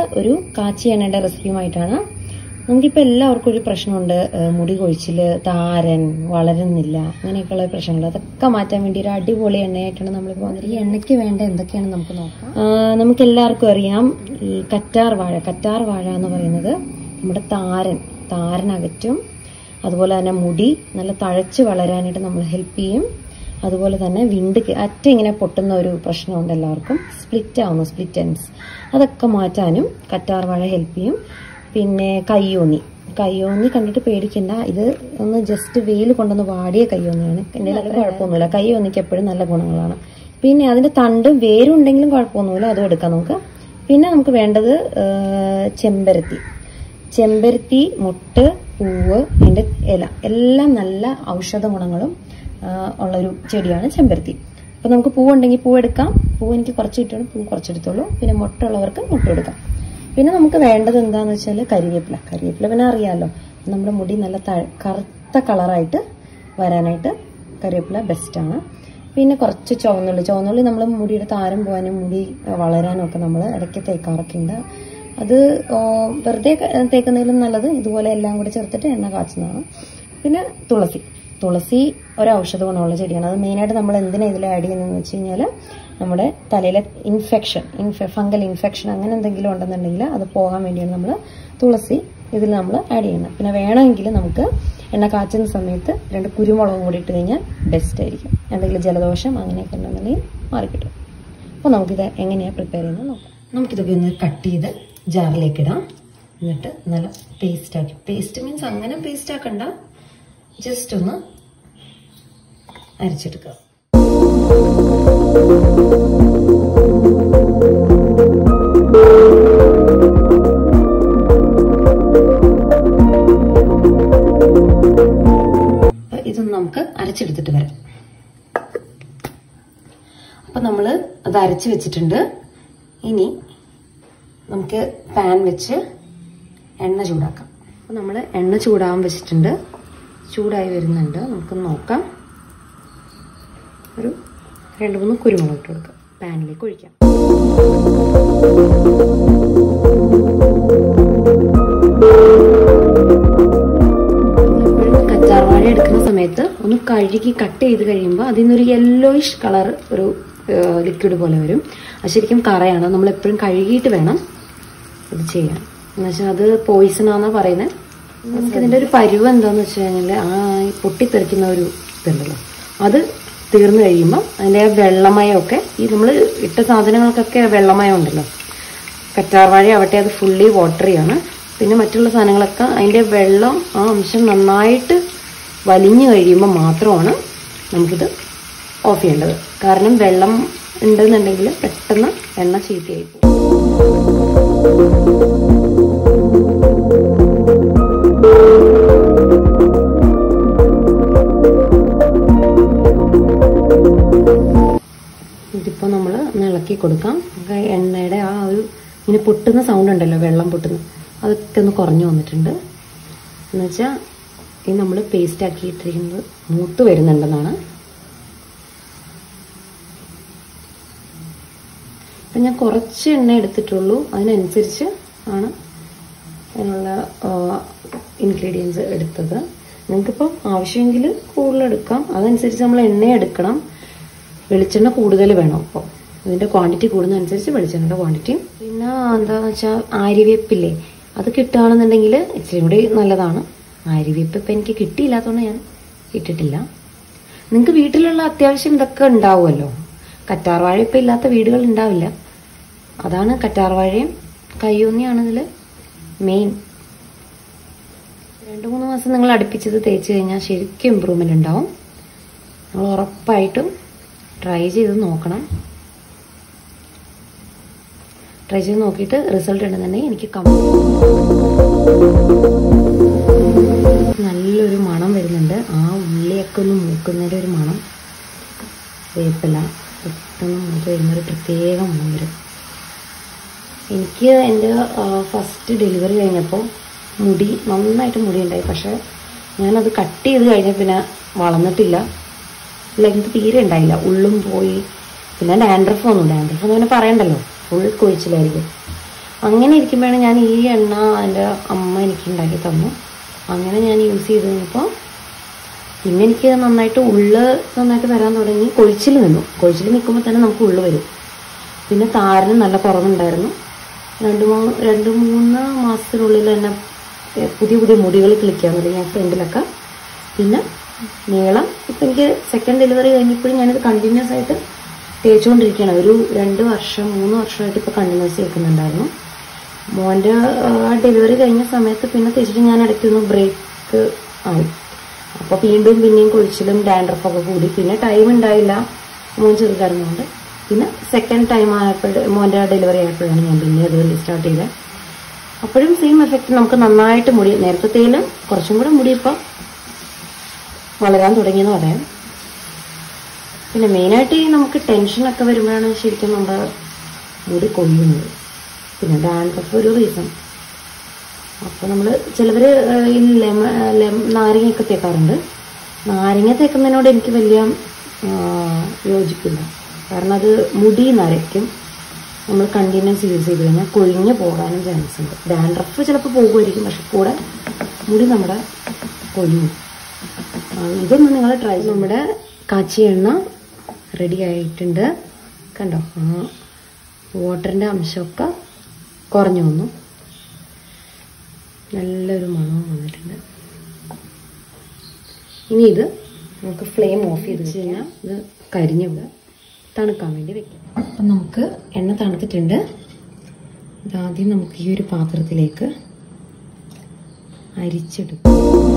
ഒരു കാച്ചി എണ്ണയുടെ റെസിപ്പിയുമായിട്ടാണ് നമുക്കിപ്പോൾ എല്ലാവർക്കും ഒരു പ്രശ്നമുണ്ട് ഏഹ് മുടി കൊഴിച്ചിൽ താരൻ വളരുന്നില്ല അങ്ങനെയൊക്കെയുള്ള പ്രശ്നങ്ങൾ അതൊക്കെ മാറ്റാൻ വേണ്ടി ഒരു അടിപൊളി എണ്ണയായിട്ടാണ് നമ്മളിപ്പോൾ വന്നിട്ട് ഈ എണ്ണയ്ക്ക് വേണ്ട എന്തൊക്കെയാണ് നമുക്ക് നോക്കാം ആഹ് നമുക്ക് എല്ലാവർക്കും അറിയാം ഈ കറ്റാർ വാഴ കറ്റാർ വാഴ എന്ന് പറയുന്നത് നമ്മുടെ താരൻ താരനകറ്റും അതുപോലെ തന്നെ മുടി നല്ല തഴച്ച് വളരാനായിട്ട് നമ്മൾ ഹെൽപ്പ് ചെയ്യും അതുപോലെ തന്നെ വിണ്ട് ക- അറ്റ ഇങ്ങനെ പൊട്ടുന്ന ഒരു പ്രശ്നമുണ്ട് എല്ലാവർക്കും സ്പ്ലിറ്റ് ആവുന്നു സ്പ്ലിറ്റ് എൻസ് അതൊക്കെ മാറ്റാനും കറ്റാർ വാഴ ഹെൽപ്പ് ചെയ്യും പിന്നെ കയ്യോന്നി കയ്യോന്നി കണ്ടിട്ട് പേടിക്കണ്ട ഇത് ഒന്ന് ജസ്റ്റ് വെയിൽ കൊണ്ടൊന്ന് വാടിയ കയ്യോന്നിയാണ് എൻ്റെ നല്ല കുഴപ്പമൊന്നുമില്ല കയ്യോന്നിക്ക് എപ്പോഴും നല്ല ഗുണങ്ങളാണ് പിന്നെ അതിന്റെ തണ്ടും വേരും ഉണ്ടെങ്കിലും കുഴപ്പമൊന്നുമില്ല അതും എടുക്കാം നമുക്ക് പിന്നെ നമുക്ക് വേണ്ടത് ആ, ചെമ്പരത്തി ചെമ്പരത്തി മുട്ട് പൂവ് അതിന്റെ ഇല എല്ലാം നല്ല ഔഷധ ഗുണങ്ങളും ആ, ഉള്ളൊരു ചെടിയാണ് ചെമ്പരത്തി അപ്പൊ നമുക്ക് പൂവുണ്ടെങ്കിൽ പൂവ് എടുക്കാം പൂവ് എനിക്ക് കുറച്ച് കിട്ടണം പൂ കുറച്ചെടുത്തോളൂ പിന്നെ മുട്ടുള്ളവർക്ക് മുട്ട എടുക്കാം പിന്നെ നമുക്ക് വേണ്ടത് എന്താന്ന് വെച്ചാൽ കരിവേപ്പില കരിവേപ്പില പിന്നെ അറിയാമല്ലോ നമ്മുടെ മുടി നല്ല ത- കറുത്ത കളറായിട്ട് വരാനായിട്ട് കരിവേപ്പില ബെസ്റ്റാണ് പിന്നെ കുറച്ച് ചുവന്നുള്ളി ചുവന്നുള്ളി നമ്മൾ മുടിയുടെ താരം പോകാനും മുടി വളരാനും ഒക്കെ നമ്മൾ ഇടയ്ക്ക് തേക്കാറൊക്കെ ഉണ്ട് അത് ആ, വെറുതെ ക- തേക്കുന്നതിലും നല്ലത് ഇതുപോലെ എല്ലാം കൂടി ചേർത്തിട്ട് എണ്ണ കാച്ചുന്നതാണ് പിന്നെ തുളസി തുളസി ഒരു ഔഷധ ഗുണമുള്ള ചെടിയാണ് അത് മെയിനായിട്ട് നമ്മൾ എന്തിനാ ഇതിൽ ആഡ് ചെയ്യുന്നതെന്ന് വെച്ച് കഴിഞ്ഞാൽ നമ്മുടെ തലയിലെ ഇൻഫെക്ഷൻ ഇൻഫെ ഫംഗൽ ഇൻഫെക്ഷൻ അങ്ങനെ എന്തെങ്കിലും ഉണ്ടെന്നുണ്ടെങ്കിൽ അത് പോകാൻ വേണ്ടിയാണ് നമ്മൾ തുളസി ഇതിൽ നമ്മൾ ആഡ് ചെയ്യുന്നത് പിന്നെ വേണമെങ്കിൽ നമുക്ക് എണ്ണ കാച്ചുന്ന സമയത്ത് രണ്ട് കുരുമുളകും കൂടി ഇട്ട് കഴിഞ്ഞാൽ ബെസ്റ്റ് ആയിരിക്കും എന്തെങ്കിലും ജലദോഷം അങ്ങനെയൊക്കെ ഉണ്ടെന്നുണ്ടെങ്കിൽ മാറിക്കിട്ടും അപ്പോൾ നമുക്കിത് എങ്ങനെയാണ് പ്രിപ്പയർ ചെയ്യുന്നത് നോക്കാം നമുക്കിതൊക്കെ ഒന്ന് കട്ട് ചെയ്ത് ജാറിലേക്ക് ഇടാം എന്നിട്ട് നല്ല പേസ്റ്റ് ആക്കി പേസ്റ്റ് മീൻസ് അങ്ങനെ പേസ്റ്റ് ആക്കണ്ട ജസ്റ്റ് ഒന്ന് അരച്ചെടുക്കുക അപ്പൊ ഇതൊന്ന് നമുക്ക് അരച്ചെടുത്തിട്ട് വരാം അപ്പൊ നമ്മൾ അത് അരച്ച് വെച്ചിട്ടുണ്ട് ഇനി നമുക്ക് പാൻ വെച്ച് എണ്ണ ചൂടാക്കാം അപ്പൊ നമ്മൾ എണ്ണ ചൂടാകാൻ വെച്ചിട്ടുണ്ട് ചൂടായി വരുന്നുണ്ട് നമുക്ക് നോക്കാം ഒരു രണ്ട് മൂന്ന് കുരുമുളക് ഇട്ട് കൊടുക്കാം പാനിലേക്ക് ഒഴിക്കാം എപ്പോഴും കച്ചാർവാഴ എടുക്കുന്ന സമയത്ത് ഒന്ന് കഴുകി കട്ട് ചെയ്ത് കഴിയുമ്പോൾ അതിൽ നിന്നൊരു യെല്ലോയിഷ് കളർ ഒരു ലിക്വിഡ് പോലെ വരും അത് ശരിക്കും കറയാണ് നമ്മൾ എപ്പോഴും കഴുകിയിട്ട് വേണം ഇത് ചെയ്യാൻ എന്നുവെച്ചാൽ അത് പോയിസൺ ആണെന്നാ പറയുന്നത് നമുക്ക് ഇതിന്റെ ഒരു പരുവ് എന്താന്ന് വെച്ച് കഴിഞ്ഞാൽ ആ ഈ പൊട്ടിത്തെറിക്കുന്ന ഒരു ഇതുണ്ടല്ലോ അത് തീർന്നു കഴിയുമ്പോൾ അതിന്റെ ആ വെള്ളമയമൊക്കെ ഈ നമ്മൾ ഇട്ട സാധനങ്ങൾക്കൊക്കെ വെള്ളമയം ഉണ്ടല്ലോ കറ്റാർവാഴ ആവട്ടെ അത് ഫുള്ളി വാട്ടറിയാണ് പിന്നെ മറ്റുള്ള സാധനങ്ങളൊക്കെ അതിന്റെ വെള്ളം ആ അംശം നന്നായിട്ട് വലിഞ്ഞു കഴിയുമ്പോൾ മാത്രമാണ് നമുക്കിത് ഓഫ് ചെയ്യേണ്ടത് കാരണം വെള്ളം ഉണ്ടെന്നുണ്ടെങ്കിൽ പെട്ടെന്ന് എണ്ണ ചീത്തയായി പോകും ഇതിപ്പോ നമ്മൾ ഇളക്കി കൊടുക്കാം നമുക്ക് എണ്ണയുടെ ആ ഒരു ഇങ്ങനെ പൊട്ടുന്ന സൗണ്ട് ഉണ്ടല്ലോ വെള്ളം പൊട്ടുന്ന അതൊക്കെ ഒന്ന് കുറഞ്ഞു വന്നിട്ടുണ്ട് എന്ന് വെച്ചാൽ ഇത് നമ്മൾ പേസ്റ്റ് ആക്കിയിട്ടിരിക്കുന്നത് മൂത്ത് വരുന്നുണ്ടെന്നാണ് അപ്പം ഞാൻ കുറച്ച് എണ്ണ എടുത്തിട്ടുള്ളൂ അതിനനുസരിച്ച് ആണ് അതിനുള്ള ഇൻഗ്രീഡിയൻസ് എടുത്തത് നിങ്ങൾക്കിപ്പം ആവശ്യമെങ്കിൽ കൂടുതൽ എടുക്കാം അതനുസരിച്ച് നമ്മൾ എണ്ണ എടുക്കണം വെളിച്ചെണ്ണ കൂടുതൽ വേണം അപ്പോൾ ഇതിന്റെ ക്വാണ്ടിറ്റി കൂടുന്നതനുസരിച്ച് വെളിച്ചെണ്ണയുടെ ക്വാണ്ടിറ്റിയും പിന്നെ എന്താന്ന് വെച്ചാൽ ആര്യവേപ്പില്ലേ അത് കിട്ടുകയാണെന്നുണ്ടെങ്കിൽ ഇച്ചിരി കൂടി നല്ലതാണ് ആര്യവേപ്പ് ഇപ്പം എനിക്ക് കിട്ടിയില്ലാത്തതുകൊണ്ട് ഞാൻ ഇട്ടിട്ടില്ല നിങ്ങൾക്ക് വീട്ടിലുള്ള അത്യാവശ്യം ഇതൊക്കെ ഉണ്ടാവുമല്ലോ കറ്റാർവാഴ ഇപ്പം ഇല്ലാത്ത വീടുകൾ ഉണ്ടാവില്ല അതാണ് കറ്റാർവാഴയും കയ്യൂന്നിയാണ് ഇതിൽ മെയിൻ രണ്ട് മൂന്ന് മാസം നിങ്ങൾ അടുപ്പിച്ചത് തേച്ച് കഴിഞ്ഞാൽ ശരിക്കും ഇമ്പ്രൂവ്മെന്റ് ഉണ്ടാവും നിങ്ങൾ ഉറപ്പായിട്ടും ട്രൈ ചെയ്ത് നോക്കണം ട്രൈ ചെയ്ത് നോക്കിയിട്ട് റിസൾട്ട് ഉണ്ടെന്നുണ്ടെങ്കിൽ എനിക്ക് കമന്റ് നല്ലൊരു മണം വരുന്നുണ്ട് ആ ഉള്ളിയൊക്കെ ഒന്ന് മൂക്കുന്നതിൻ്റെ ഒരു മണം വേപ്പില പെട്ടെന്ന് മൂത്ത് വരുന്നൊരു പ്രത്യേക മണം വരും എനിക്ക് എൻ്റെ ഫസ്റ്റ് ഡെലിവറി കഴിഞ്ഞപ്പോൾ മുടി നന്നായിട്ട് മുടി ഉണ്ടായി പക്ഷേ ഞാനത് കട്ട് ചെയ്ത് കഴിഞ്ഞ പിന്നെ വളർന്നിട്ടില്ല ലെങ്ത് തീരെ ഉണ്ടായില്ല ഉള്ളും പോയി പിന്നെ ഡാൻഡ്രഫ് ഒന്നും ഡാൻഡ്രഫ് എന്ന് പിന്നെ പറയണ്ടല്ലോ ഫുൾ കൊഴിച്ചിലായിരിക്കും അങ്ങനെ ഇരിക്കുമ്പോഴാണ് ഞാൻ ഈ എണ്ണ എൻ്റെ അമ്മ എനിക്ക് ഉണ്ടാക്കി തന്നു അങ്ങനെ ഞാൻ യൂസ് ചെയ്ത് കഴിഞ്ഞപ്പോൾ പിന്നെ എനിക്ക് നന്നായിട്ട് ഉള്ള് നന്നായിട്ട് വരാൻ തുടങ്ങി കൊഴിച്ചിൽ നിന്നു കൊഴിച്ചിൽ നിൽക്കുമ്പോൾ തന്നെ നമുക്ക് ഉള്ളു വരും പിന്നെ താരന് നല്ല കുറവുണ്ടായിരുന്നു രണ്ട് മൂന്ന് രണ്ട് മൂന്ന് മാസത്തിനുള്ളിൽ തന്നെ ഏഹ്, പുതിയ പുതിയ മുടികൾ കിളിക്കാൻ തുടങ്ങി ഞാൻ ഫ്രണ്ടിലൊക്കെ പിന്നെ നീളം ഇപ്പം എനിക്ക് സെക്കൻഡ് ഡെലിവറി കഴിഞ്ഞപ്പോഴും ഞാനിത് കണ്ടിന്യൂസ് ആയിട്ട് തേച്ചുകൊണ്ടിരിക്കുകയാണ് ഒരു രണ്ട് വർഷം മൂന്ന് വർഷമായിട്ട് ഇപ്പോൾ കണ്ടിന്യൂസ് കേൾക്കുന്നുണ്ടായിരുന്നു മോൻ്റെ ആ ഡെലിവറി കഴിഞ്ഞ സമയത്ത് പിന്നെ തേച്ചിട്ട് ഞാൻ ഇടയ്ക്കൊന്ന് ബ്രേക്ക് ആയി അപ്പോൾ വീണ്ടും പിന്നെയും കൊഴിച്ചിലും ഡാൻഡ്രഫൊക്കെ കൂടി പിന്നെ ടൈം ഉണ്ടായില്ല മോൻ ചെറുതായിരുന്നുകൊണ്ട് പിന്നെ സെക്കൻഡ് ടൈം ആയപ്പോൾ മോൻ്റെ ഡെലിവറി ആയപ്പോഴാണ് ഞാൻ പിന്നെ അത് സ്റ്റാർട്ട് ചെയ്തത് അപ്പോഴും സെയിം എഫക്റ്റ് നമുക്ക് നന്നായിട്ട് മുടി നേരത്തേലും കുറച്ചും കൂടെ മുടി ഇപ്പം വളരാൻ തുടങ്ങിയെന്ന് പറയാം പിന്നെ മെയിനായിട്ട് ഈ നമുക്ക് ടെൻഷനൊക്കെ വരുമ്പോഴാണ് ശരിക്കും നമ്മുടെ മുടി കൊള്ളുന്നത് പിന്നെ ഡാൻഡ്രഫ് ഒരു റീസൺ അപ്പോൾ നമ്മൾ ചിലവർ ഈ ലെമ ലെം നാരങ്ങയൊക്കെ തേക്കാറുണ്ട് നാരങ്ങ തേക്കുന്നതിനോട് എനിക്ക് വലിയ ആ, യോജിപ്പില്ല കാരണം അത് മുടി നരയ്ക്കും നമ്മൾ കണ്ടിന്യൂസ് യൂസ് ചെയ്ത് കഴിഞ്ഞാൽ കൊഴിഞ്ഞു പോകാനും ചാൻസ് ഉണ്ട് ഡാൻഡ്രഫ് ചിലപ്പോൾ പോകുമായിരിക്കും പക്ഷെ കൂടെ മുടി നമ്മുടെ കൊഴിഞ്ഞു ആ, ഇതൊന്ന് നിങ്ങൾ ട്രൈ നമ്മുടെ കാച്ചി എണ്ണ റെഡി ആയിട്ടുണ്ട് കണ്ടോ ആ വാട്ടറിൻ്റെ അംശമൊക്കെ കുറഞ്ഞു വന്നു നല്ലൊരു മണവും വന്നിട്ടുണ്ട് ഇനി ഇത് നമുക്ക് ഫ്ലെയിം ഓഫ് ചെയ്ത് വെച്ച് കഴിഞ്ഞാൽ ഇത് കരിഞ്ഞു പോകുക തണുക്കാൻ വേണ്ടി വെക്കാം അപ്പം നമുക്ക് എണ്ണ തണുത്തിട്ടുണ്ട് ഇതാദ്യം നമുക്ക് ഈ ഒരു പാത്രത്തിലേക്ക് അരിച്ചെടുക്കും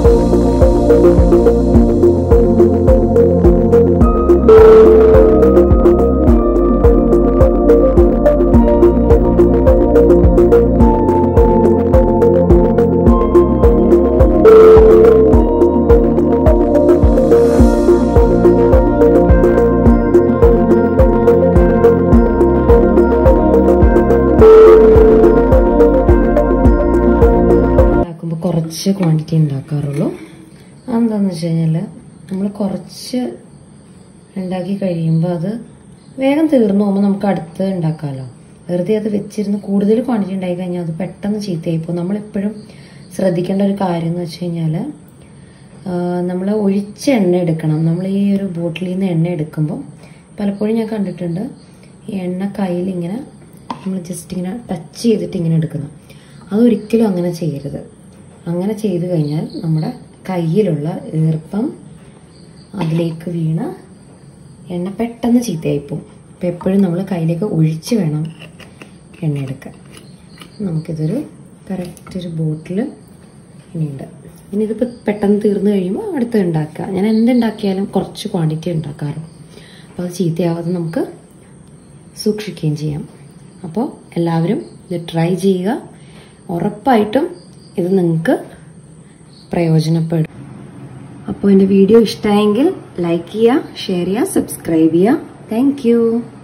ഉണ്ടാക്കുമ്പോൾ കുറച്ച് ക്വാണ്ടിറ്റി ഉണ്ടാക്കാറുള്ളൂ അതെന്താന്ന് വെച്ച് കഴിഞ്ഞാൽ നമ്മൾ കുറച്ച് ഉണ്ടാക്കി കഴിയുമ്പോൾ അത് വേഗം തീർന്നു പോകുമ്പോൾ നമുക്ക് അടുത്ത് ഉണ്ടാക്കാമല്ലോ വെറുതെ അത് വെച്ചിരുന്ന് കൂടുതൽ ക്വാണ്ടിറ്റി ഉണ്ടായി കഴിഞ്ഞാൽ അത് പെട്ടെന്ന് ചീത്തയായി പോകും നമ്മളെപ്പോഴും ശ്രദ്ധിക്കേണ്ട ഒരു കാര്യം എന്ന് വെച്ച് കഴിഞ്ഞാൽ നമ്മൾ ഒഴിച്ച എണ്ണ എടുക്കണം നമ്മൾ ഈ ഒരു ബോട്ടിലിൽ നിന്ന് എണ്ണ എടുക്കുമ്പോൾ പലപ്പോഴും ഞാൻ കണ്ടിട്ടുണ്ട് ഈ എണ്ണ കയ്യിൽ ഇങ്ങനെ നമ്മൾ ജസ്റ്റ് ഇങ്ങനെ ടച്ച് ചെയ്തിട്ട് ഇങ്ങനെ എടുക്കണം അതൊരിക്കലും അങ്ങനെ ചെയ്യരുത് അങ്ങനെ ചെയ്തു കഴിഞ്ഞാൽ നമ്മുടെ കയ്യിലുള്ള ഈർപ്പം അതിലേക്ക് വീണ് എണ്ണ പെട്ടെന്ന് ചീത്തയായിപ്പോവും അപ്പം എപ്പോഴും നമ്മൾ കയ്യിലേക്ക് ഒഴിച്ച് വേണം എണ്ണ എടുക്കാൻ നമുക്കിതൊരു കറക്റ്റ് ഒരു ബോട്ടിൽ ഇനിയുണ്ട് ഇനി ഇതിപ്പോൾ പെട്ടെന്ന് തീർന്നു കഴിയുമ്പോൾ അടുത്ത് ഉണ്ടാക്കുക ഞാൻ എന്തുണ്ടാക്കിയാലും കുറച്ച് ക്വാണ്ടിറ്റി ഉണ്ടാക്കാറുള്ളൂ അപ്പോൾ അത് ചീത്തയാവാതെ നമുക്ക് സൂക്ഷിക്കുകയും ചെയ്യാം അപ്പോൾ എല്ലാവരും ഇത് ട്രൈ ചെയ്യുക ഉറപ്പായിട്ടും ഇത് നിങ്ങൾക്ക് പ്രയോജനപ്പെടും അപ്പോൾ എൻ്റെ വീഡിയോ ഇഷ്ടമായെങ്കിൽ ലൈക്ക് ചെയ്യുക ഷെയർ ചെയ്യുക സബ്സ്ക്രൈബ് ചെയ്യുക താങ്ക്